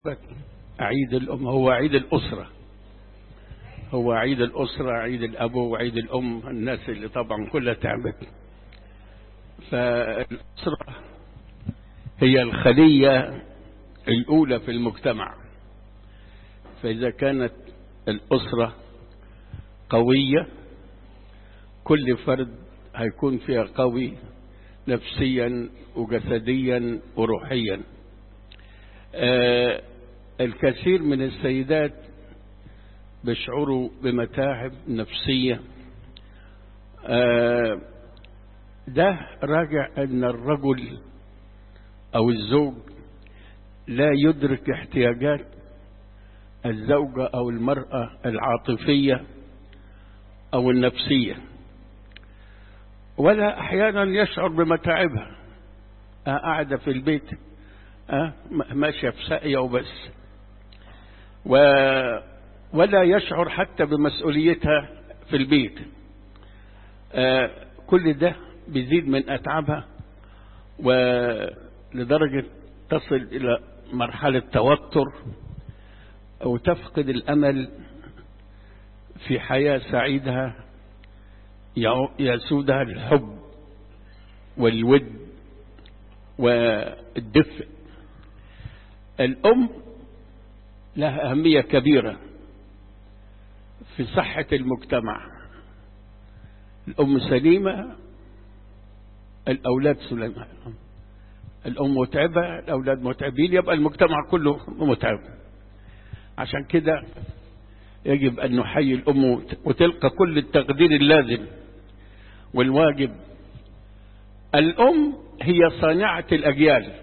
عيد الأم هو عيد الأسرة هو عيد الأسرة عيد الأبو وعيد الأم الناس اللي طبعا كلها تعبت فالأسرة هي الخلية الأولى في المجتمع فإذا كانت الأسرة قوية كل فرد هيكون فيها قوي نفسيا وجسديا وروحيا آه الكثير من السيدات بيشعروا بمتاعب نفسية آه ده راجع أن الرجل أو الزوج لا يدرك احتياجات الزوجة أو المرأة العاطفية أو النفسية ولا أحيانا يشعر بمتاعبها آه قاعدة في البيت آه ماشية في ساقية وبس و ولا يشعر حتى بمسؤوليتها في البيت آه كل ده بيزيد من أتعابها ولدرجة تصل إلى مرحلة توتر أو تفقد الأمل في حياة سعيدة يسودها الحب والود والدفء الأم لها أهمية كبيرة في صحة المجتمع الأم سليمة الأولاد سليمة الأم متعبة الأولاد متعبين يبقى المجتمع كله متعب عشان كده يجب أن نحيي الأم وتلقى كل التقدير اللازم والواجب الأم هي صانعة الأجيال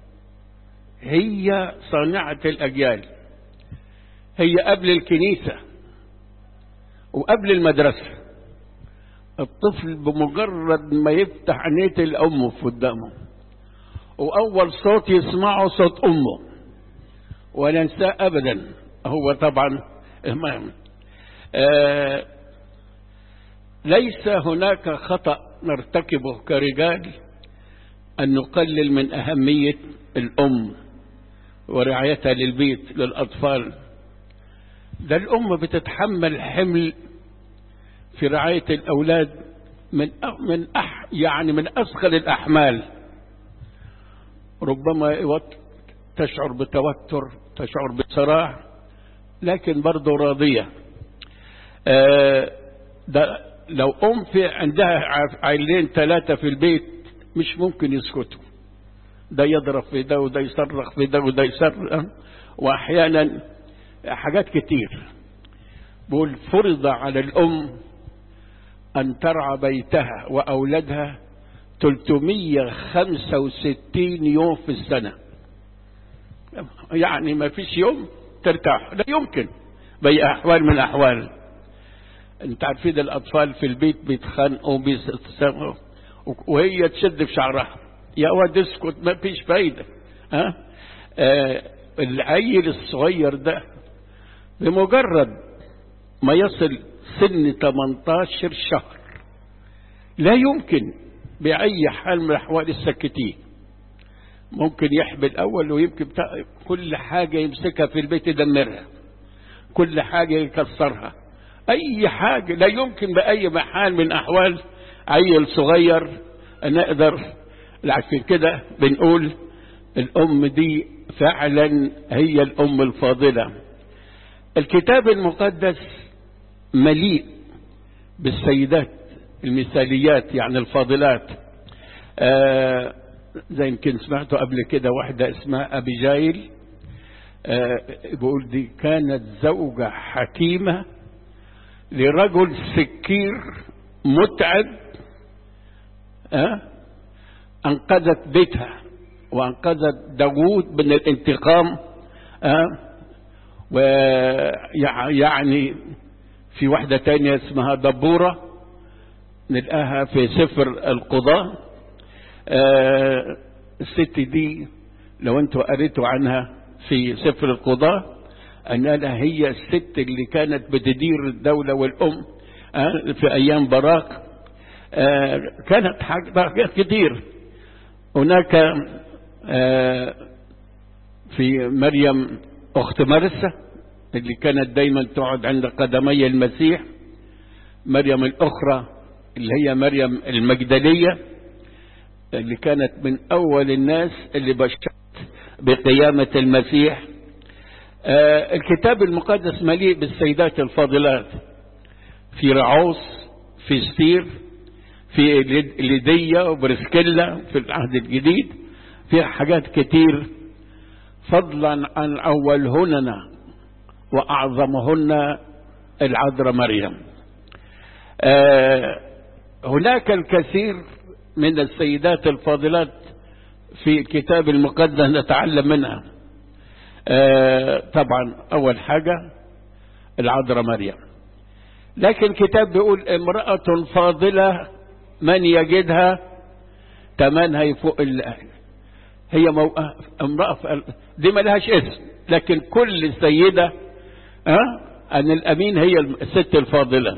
هي صانعة الأجيال هي قبل الكنيسة وقبل المدرسة الطفل بمجرد ما يفتح عينيه الأم في قدامه وأول صوت يسمعه صوت أمه ولا ننساه أبدا هو طبعا المهم آه ليس هناك خطأ نرتكبه كرجال أن نقلل من أهمية الأم ورعايتها للبيت للأطفال ده الأم بتتحمل حمل في رعاية الأولاد من من أح يعني من أثقل الأحمال ربما تشعر بتوتر تشعر بصراع لكن برضه راضية آه ده لو أم في عندها عيلين ثلاثة في البيت مش ممكن يسكتوا ده يضرب في ده وده يصرخ في ده وده يصرخ وأحيانا حاجات كتير بقول فرض على الأم أن ترعى بيتها وأولادها 365 يوم في السنة يعني ما فيش يوم ترتاح لا يمكن بأي أحوال من الأحوال انت عارفين الأطفال في البيت بيتخانقوا بيستسمعوا وهي تشد في شعرها يا واد اسكت ما فيش فايدة ها آه العيل الصغير ده بمجرد ما يصل سن 18 شهر لا يمكن بأي حال من الأحوال السكتيه ممكن يحبي الأول ويمكن كل حاجة يمسكها في البيت يدمرها كل حاجة يكسرها أي حاجة لا يمكن بأي محال من أحوال عيل صغير نقدر عشان كده بنقول الأم دي فعلا هي الأم الفاضلة الكتاب المقدس مليء بالسيدات المثاليات يعني الفاضلات آه زي يمكن سمعتوا قبل كده واحدة اسمها أبيجايل آه بقول دي كانت زوجة حكيمة لرجل سكير متعب آه أنقذت بيتها وأنقذت داوود من الانتقام آه ويعني في واحدة تانية اسمها دبورة نلقاها في سفر القضاء آه الست دي لو انتوا قريتوا عنها في سفر القضاء انها هي الست اللي كانت بتدير الدولة والأم آه في أيام باراك آه كانت حاجات كتير هناك في مريم أخت مرسى اللي كانت دايما تقعد عند قدمي المسيح مريم الأخرى اللي هي مريم المجدلية اللي كانت من أول الناس اللي بشرت بقيامة المسيح آه الكتاب المقدس مليء بالسيدات الفاضلات في رعوس في ستير في ليدية وبرسكيلا في العهد الجديد في حاجات كتير فضلا عن أولهن وأعظمهن العذراء مريم آه هناك الكثير من السيدات الفاضلات في الكتاب المقدس نتعلم منها آه طبعا أول حاجة العذراء مريم لكن الكتاب بيقول امرأة فاضلة من يجدها تمنها يفوق الأهل هي مو... امرأة دي ما لهاش اسم لكن كل سيدة أه؟ أن الأمين هي الست الفاضلة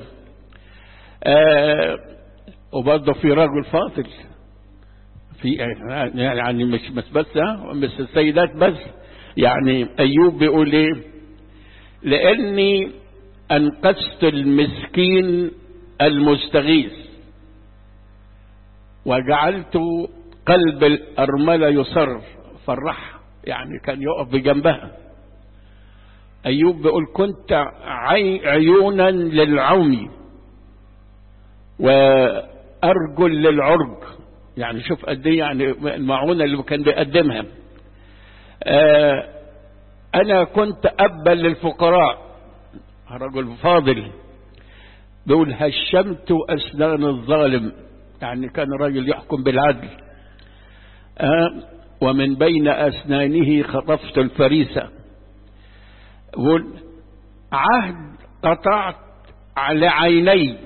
أه وبرضه في رجل فاضل في يعني مش بس بس مش السيدات بس يعني أيوب بيقول إيه لأني أنقذت المسكين المستغيث وجعلت قلب الأرملة يصر فرح يعني كان يقف بجنبها أيوب بيقول كنت عي عيونا للعمي وأرجل للعرج يعني شوف قد ايه يعني المعونة اللي كان بيقدمها آه أنا كنت أبا للفقراء رجل فاضل بيقول هشمت أسنان الظالم يعني كان راجل يحكم بالعدل آه ومن بين أسنانه خطفت الفريسة يقول عهد قطعت على عيني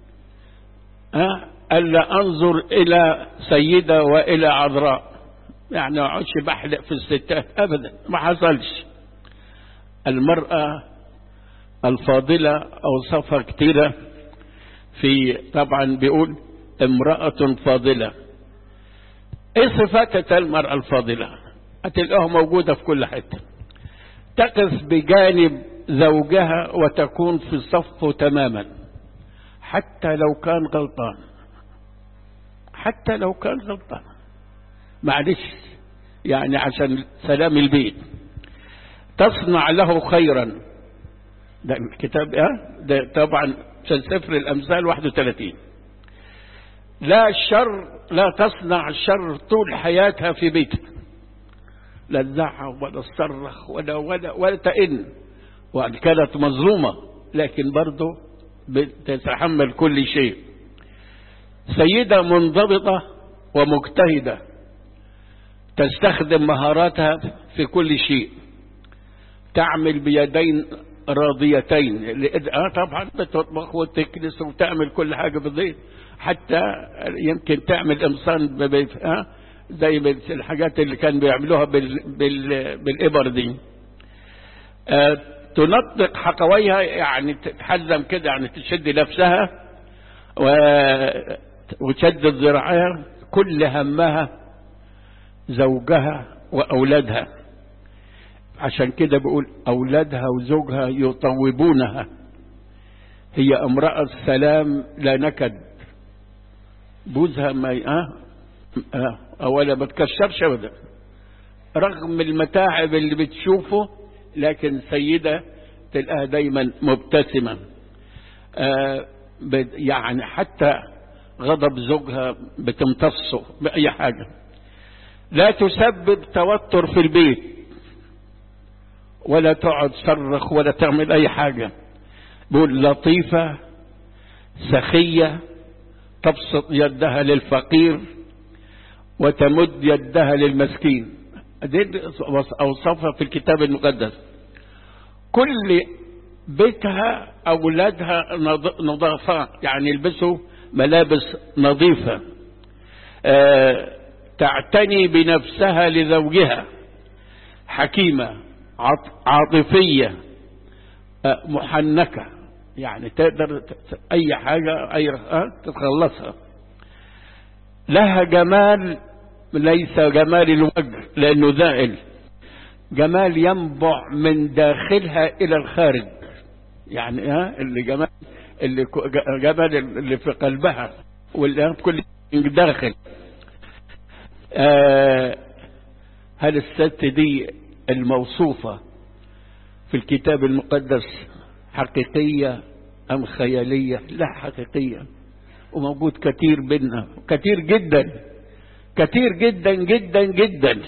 أه؟ ألا أنظر إلى سيدة وإلى عذراء يعني ما اقعدش بحلق في الستات أبدا ما حصلش المرأة الفاضلة أوصافها كتيرة في طبعا بيقول امرأة فاضلة ايه صفات المرأة الفاضلة هتلاقوها موجودة في كل حتة تقف بجانب زوجها وتكون في صفه تماما حتى لو كان غلطان حتى لو كان غلطان معلش يعني عشان سلام البيت تصنع له خيرا ده الكتاب اه ده طبعا عشان سفر الامثال 31 لا شر لا تصنع شر طول حياتها في بيتك لا تزعق ولا تصرخ ولا ولا ولا تئن وان كانت مظلومه لكن برضه بتتحمل كل شيء سيدة منضبطة ومجتهدة تستخدم مهاراتها في كل شيء تعمل بيدين راضيتين اه طبعا بتطبخ وتكنس وتعمل كل حاجة بالضيق حتى يمكن تعمل امصان اه زي الحاجات اللي كانوا بيعملوها بال بال بالإبر دي آه تنطق حقويها يعني تتحزم كده يعني تشد نفسها و... وتشدد ذراعها كل همها زوجها وأولادها عشان كده بقول أولادها وزوجها يطوبونها هي امرأة سلام لا نكد بوزها ما اه, آه. أولا ما تكشرش أبدا رغم المتاعب اللي بتشوفه لكن سيدة تلقاها دايما مبتسمة آه يعني حتى غضب زوجها بتمتصه بأي حاجة لا تسبب توتر في البيت ولا تقعد تصرخ ولا تعمل أي حاجة بقول لطيفة سخية تبسط يدها للفقير وتمد يدها للمسكين دي أوصافها في الكتاب المقدس كل بيتها أولادها نظافة يعني يلبسوا ملابس نظيفة آه تعتني بنفسها لزوجها حكيمة عاطفية آه محنكة يعني تقدر أي حاجة أي تتخلصها لها جمال ليس جمال الوجه لأنه ذائل جمال ينبع من داخلها إلى الخارج يعني ها اللي جمال اللي جمال اللي في قلبها واللي كل داخل آه هل الست دي الموصوفة في الكتاب المقدس حقيقية أم خيالية لا حقيقية وموجود كثير بيننا كثير جدا كثير جدا جدا جدا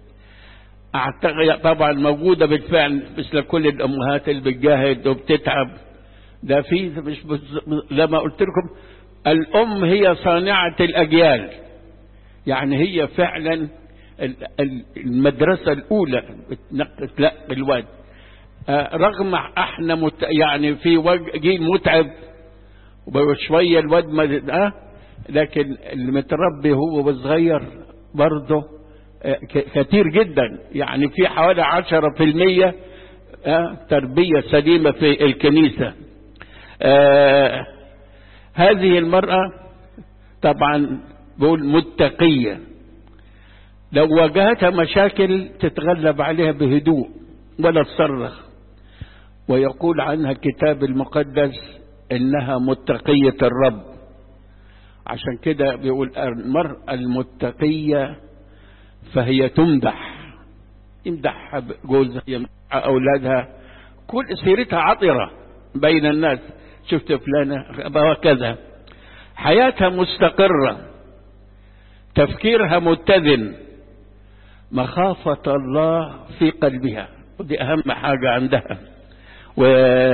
أعتقد طبعا موجودة بالفعل مثل كل الأمهات اللي بتجاهد وبتتعب ده في مش بز... لما قلت لكم الأم هي صانعة الأجيال يعني هي فعلا المدرسة الأولى لا الواد رغم احنا مت يعني في جيل متعب وشوية الواد ما أه لكن المتربي هو صغير برضه كثير جدا يعني في حوالي عشرة في المية أه تربية سليمة في الكنيسة أه هذه المرأة طبعا بقول متقية لو واجهتها مشاكل تتغلب عليها بهدوء ولا تصرخ ويقول عنها الكتاب المقدس انها متقية الرب عشان كده بيقول المرأة المتقية فهي تمدح يمدحها جوزها يمدحها أولادها كل سيرتها عطرة بين الناس شفت فلانة وكذا حياتها مستقرة تفكيرها متزن مخافة الله في قلبها ودي أهم حاجة عندها و...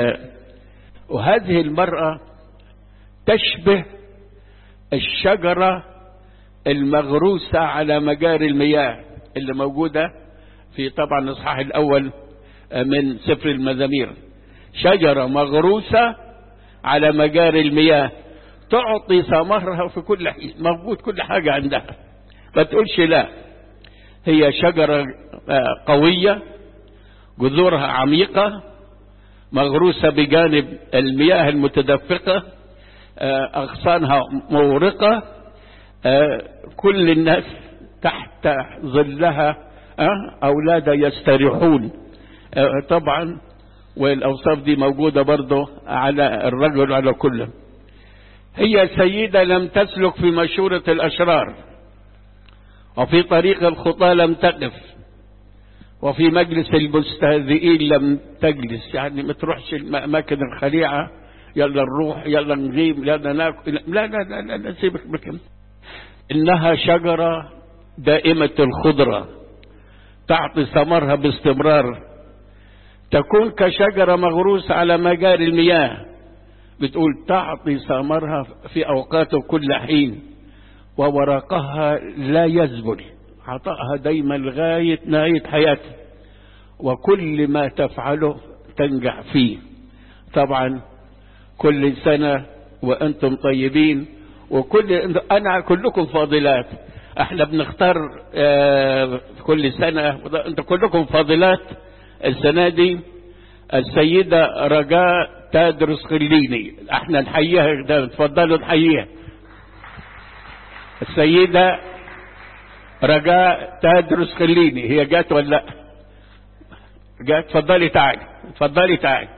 وهذه المرأة تشبه الشجرة المغروسة على مجاري المياه اللي موجودة في طبعا الإصحاح الأول من سفر المزامير شجرة مغروسة على مجاري المياه تعطي ثمرها في كل حين موجود كل حاجة عندها ما تقولش لا هي شجرة قوية جذورها عميقة مغروسة بجانب المياه المتدفقة أغصانها مورقة كل الناس تحت ظلها أولادها يستريحون طبعا والأوصاف دي موجودة برضه على الرجل على كله هي سيدة لم تسلك في مشورة الأشرار وفي طريق الخطى لم تقف وفي مجلس المستهزئين لم تجلس يعني ما تروحش الأماكن الخليعة يلا نروح يلا نغيب يلا ناكل لا لا لا لا, لا سيبك بكم إنها شجرة دائمة الخضرة تعطي ثمرها باستمرار تكون كشجرة مغروسة على مجاري المياه بتقول تعطي ثمرها في أوقات كل حين وورقها لا يزبل عطائها دايما لغاية نهاية حياتها وكل ما تفعله تنجح فيه طبعا كل سنة وأنتم طيبين وكل أنا كلكم فاضلات احنا بنختار اه كل سنة انتم كلكم فاضلات السنة دي السيدة رجاء تدرس خليني احنا نحييها تفضلوا نحييها السيدة رجاء تدرس خليني هي جات ولا لا جات تفضلي تعالي تفضلي تعالي